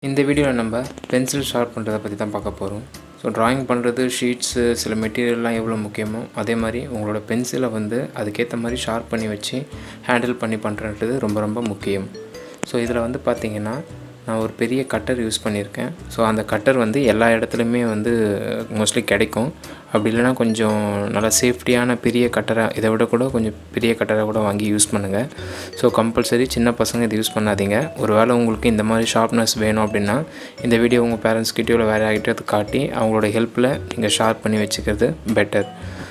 இந்த வீடியோவில் நம்ம பென்சில் ஷார்ப் பண்ணுறதை பற்றி தான் பார்க்க போகிறோம் ஸோ ட்ராயிங் பண்ணுறது ஷீட்ஸு சில மெட்டீரியல்லாம் எவ்வளோ முக்கியமோ அதே மாதிரி உங்களோட பென்சிலை வந்து அதுக்கேற்ற மாதிரி ஷார்ப் பண்ணி வச்சு ஹேண்டில் பண்ணி பண்ணுறது ரொம்ப ரொம்ப முக்கியம் ஸோ இதில் வந்து பார்த்திங்கன்னா நான் ஒரு பெரிய கட்டர் யூஸ் பண்ணியிருக்கேன் ஸோ அந்த கட்டர் வந்து எல்லா இடத்துலையுமே வந்து மோஸ்ட்லி கிடைக்கும் அப்படி இல்லைனா கொஞ்சம் நல்லா சேஃப்டியான பெரிய கட்டரை இதை விட கூட கொஞ்சம் பெரிய கட்டரை கூட வாங்கி யூஸ் பண்ணுங்கள் ஸோ கம்பல்சரி சின்ன பசங்க இதை யூஸ் பண்ணாதீங்க ஒரு வேளை உங்களுக்கு இந்த மாதிரி ஷார்ப்னஸ் வேணும் அப்படின்னா இந்த வீடியோ உங்கள் பேரண்ட்ஸ் கிட்டயோ இல்லை வேறு யார்கிட்டயாவது காட்டி அவங்களோட ஹெல்ப்பில் நீங்கள் ஷார்ப் பண்ணி வச்சுக்கிறது பெட்டர்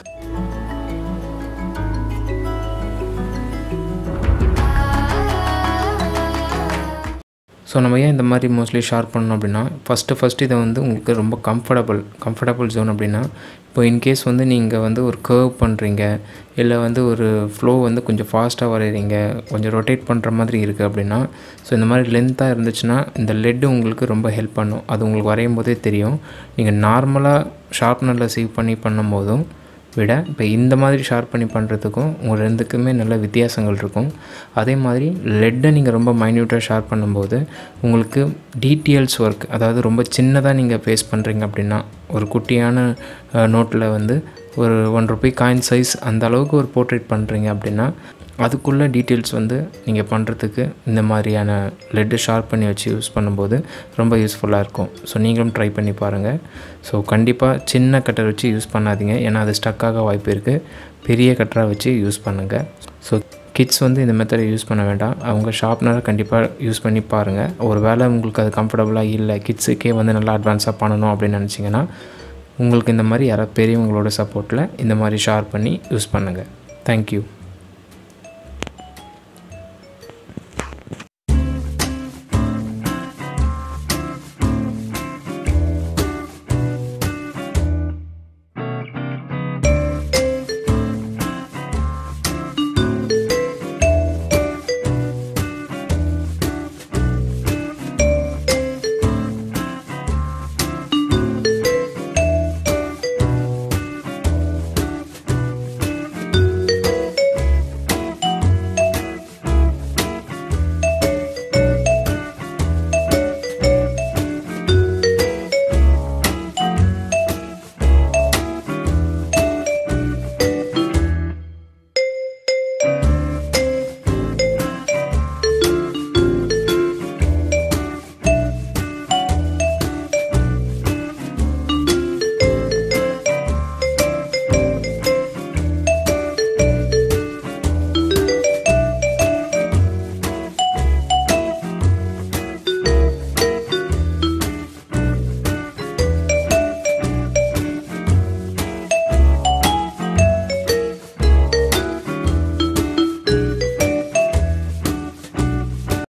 ஸோ நம்ம ஏன் இந்த மாதிரி மோஸ்ட்லி ஷார்ப் பண்ணணும் அப்படின்னா ஃபஸ்ட்டு ஃபஸ்ட்டு இதை வந்து உங்களுக்கு ரொம்ப கம்ஃபர்டபுள் கம்ஃபர்டபுள் ஜோன் அப்படின்னா இப்போ இன்கேஸ் வந்து நீங்கள் வந்து ஒரு கர்வ் பண்ணுறீங்க இல்லை வந்து ஒரு ஃப்ளோ வந்து கொஞ்சம் ஃபாஸ்ட்டாக வரைகிறீங்க கொஞ்சம் ரொட்டேட் பண்ணுற மாதிரி இருக்குது அப்படின்னா ஸோ இந்த மாதிரி லென்த்தாக இருந்துச்சுன்னா இந்த லெட்டு உங்களுக்கு ரொம்ப ஹெல்ப் பண்ணும் அது உங்களுக்கு வரையும் போதே தெரியும் நீங்கள் நார்மலாக ஷார்ப்னரில் சேவ் பண்ணி பண்ணும்போதும் விட இப்போ இந்த மாதிரி ஷார்ப் பண்ணி பண்ணுறதுக்கும் உங்கள் ரெண்டுக்குமே நல்ல வித்தியாசங்கள் இருக்கும் அதே மாதிரி லெட்டை நீங்கள் ரொம்ப மைன்யூட்டாக ஷார்ப் பண்ணும்போது உங்களுக்கு டீட்டெயில்ஸ் ஒர்க் அதாவது ரொம்ப சின்னதாக நீங்கள் ஃபேஸ் பண்ணுறீங்க அப்படின்னா ஒரு குட்டியான நோட்டில் வந்து ஒரு ஒன் ருபி காயின் சைஸ் அந்த அளவுக்கு ஒரு போர்ட்ரேட் பண்ணுறீங்க அப்படின்னா அதுக்குள்ளே டீட்டெயில்ஸ் வந்து நீங்கள் பண்ணுறதுக்கு இந்த மாதிரியான லெட்டு ஷார்ப் பண்ணி வச்சு யூஸ் பண்ணும்போது ரொம்ப யூஸ்ஃபுல்லாக இருக்கும் ஸோ நீங்களும் ட்ரை பண்ணி பாருங்கள் ஸோ கண்டிப்பாக சின்ன கட்டர் வச்சு யூஸ் பண்ணாதீங்க ஏன்னா அது ஸ்டக்காக வாய்ப்பு இருக்குது பெரிய கட்டராக வச்சு யூஸ் பண்ணுங்கள் ஸோ கிட்ஸ் வந்து இந்த மெத்தடை யூஸ் பண்ண வேண்டாம் அவங்க ஷார்ப்னரை கண்டிப்பாக யூஸ் பண்ணி பாருங்கள் ஒரு வேளை உங்களுக்கு அது கம்ஃபர்டபுளாக இல்லை கிட்ஸுக்கே வந்து நல்லா அட்வான்ஸாக பண்ணணும் அப்படின்னு நினச்சிங்கன்னா உங்களுக்கு இந்த மாதிரி யாராவது பெரியவங்களோட சப்போர்ட்டில் இந்த மாதிரி ஷார்ப் பண்ணி யூஸ் பண்ணுங்கள் தேங்க்யூ